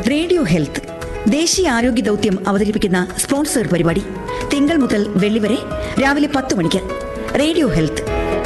Radio health ദേശീയ ആരോഗ്യ ദൗത്യം അവതരിപ്പിക്കുന്ന സ്പോൺസർ പരിപാടി തിങ്കൾ മുതൽ വെള്ളി വരെ രാവിലെ പത്ത് മണിക്ക് റേഡിയോ ഹെൽത്ത്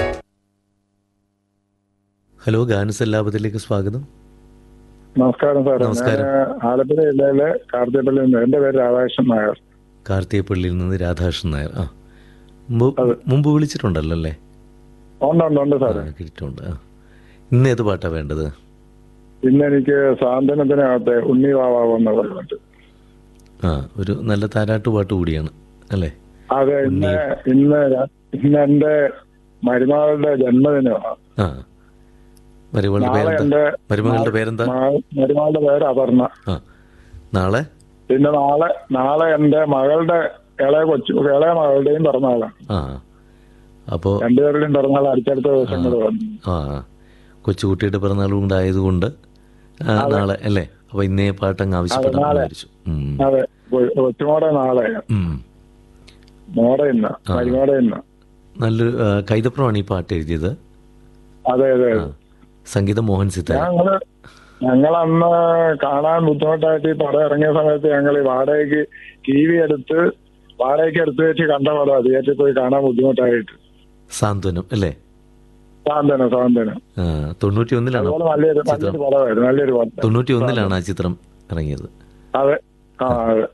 ഹലോ ഗാനസല്ലാപത്തിലേക്ക് സ്വാഗതം നമസ്കാരം സാർ നമസ്കാരം. ഞാൻ ആലപ്പുഴ ജില്ലയിലെ കാർത്തികപ്പള്ളിയിൽ നിന്ന് എന്റെ പേര് രാധാകൃഷ്ണൻ നായർ കാർത്തികപ്പള്ളിയിൽ നിന്ന് രാധാകൃഷ്ണൻ നായർ ആ മുമ്പ് മുമ്പ് വിളിച്ചിട്ടുണ്ടല്ലോ അല്ലേ ഉണ്ട് ഉണ്ട് ഉണ്ട് സാർ ആ, കിട്ടിയിട്ടുണ്ട് ആ ഇന്ന് ഏത് പാട്ടാ വേണ്ടത് ഇന്ന് എനിക്ക് സാന്ത്വനത്തിനകത്ത് ഉണ്ണി വാവാവ് എന്ന് പറഞ്ഞിട്ട് ആ ഒരു നല്ല താരാട്ട് പാട്ട് കൂടിയാണ് അല്ലേ അതെ ഇന്ന് ഇന്ന് ര- ഇന്ന് എന്റെ മരുമകളുടെ ജന്മദിനമാണ് ആ മരുമകളുടെ നാളെ പേരെന്താ എന്റെ മരുമകളുടെ പേരെന്താ മ- മരുമകളുടെ പേര് അപർണ ആ നാളെ പിന്നെ നാളെ നാളെ എന്റെ മകളുടെ ഇളയ കൊച്ചു ഇളയ മകളുടെയും പിറന്നാളാണ് ആ അപ്പോൾ രണ്ടുപേരുടെയും പിറന്നാൾ അടുത്തടുത്ത ദിവസങ്ങൾ വന്നു ആ കൊച്ചുകുട്ടിയുടെ പിറന്നാളും കൂടെ ആയതുകൊണ്ട് ആ, നാളെ അല്ലേ അപ്പോൾ ഇന്നേ പാട്ടങ്ങ് ആവശ്യപ്പെടാൻ വിചാരിച്ചു ഉം. അതെ കൊ- കൊച്ചുമോടെ നാളെ ഉം. മോടെ ഇന്ന് മരുമോടെ ഇന്ന് നല്ലൊരു ആ, കൈതപ്രമാണ് ഈ പാട്ട് എഴുതിയത് അതെ അതെ ആ. സംഗീതം മോഹൻ സിത്താര ഞങ്ങള് ഞങ്ങൾ അന്ന് കാണാൻ ബുദ്ധിമുട്ടായിട്ട് ഈ പടം ഇറങ്ങിയ സമയത്ത് ഞങ്ങൾ ഈ വാടകയ്ക്ക് ടി വി എടുത്ത് വാടകയ്ക്ക് എടുത്ത് വെച്ച് കണ്ട പടം തിയേറ്ററിൽ പോയി കാണാൻ ബുദ്ധിമുട്ടായിട്ട് സാന്ത്വനം അല്ലേ സാന്ത്വനം സാന്ത്വനം ആ, തൊണ്ണൂറ്റി ഒന്നിലാണ് അതുപോലെ നല്ലൊരു നല്ലൊരു പടമായിരുന്നു നല്ലൊരു പടം തൊണ്ണൂറ്റി ഒന്നിലാണ് ആ ചിത്രം ഇറങ്ങിയത് അതെ ആ അതെ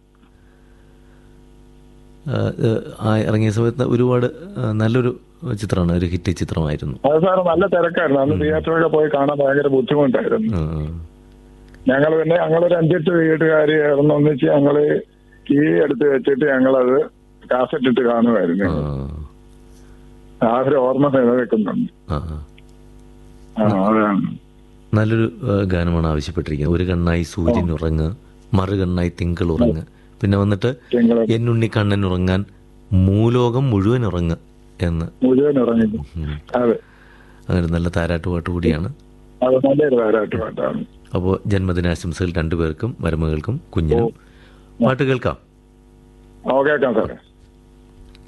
ആ, ഏ, ആ ഇറങ്ങിയ സമയത്ത് ഒരുപാട് ആ, നല്ലൊരു ചിത്രമാണ് ഒരു ഹിറ്റ് ചിത്രമായിരുന്നു അത് സാർ നല്ല തിരക്കായിരുന്നു അന്ന് തിയേറ്ററിലൊക്കെ പോയി കാണാൻ ഭയങ്കര ബുദ്ധിമുട്ടായിരുന്നു ആ, ഞങ്ങൾ പിന്നെ ഞങ്ങളൊരു അഞ്ചെട്ട് വീട്ടുകാർ ഒന്നിച്ച് ഞങ്ങള് ടി വി എടുത്ത് വെച്ചിട്ട് ഞങ്ങളത് കാസറ്റ് ഇട്ട് കാണുമായിരുന്നു ആ, ആ ഒരു ഓർമ്മ നിലനിൽക്കുന്നുണ്ട് ആ. ആ അതാണ് നല്ലൊരു ആ, ഗാനമാണ് ആവശ്യപ്പെട്ടിരിക്കുന്നത് ഒരു കണ്ണായി സൂര്യൻ ഉറങ്ങ് മറു കണ്ണായി തിങ്കൾ ഉറങ്ങ് പിന്നെ വന്നിട്ട് തിങ്കള് എന്നുണ്ണി കണ്ണൻ ഉറങ്ങാൻ മൂലോകം മുഴുവൻ ഉറങ്ങ് എന്ന് മുഴുവൻ ഇറങ്ങി ഉം. അതെ അങ്ങനെ നല്ല താരാട്ടുപാട്ട് കൂടിയാണ് അത് നല്ലൊരു താരാട്ട് പാട്ടാണ് അപ്പോൾ ജന്മദിനാശംസകൾ രണ്ടുപേർക്കും മരുമകൾക്കും കുഞ്ഞിനും പാട്ട് കേൾക്കാം ഓ കേൾക്കാം സാറേ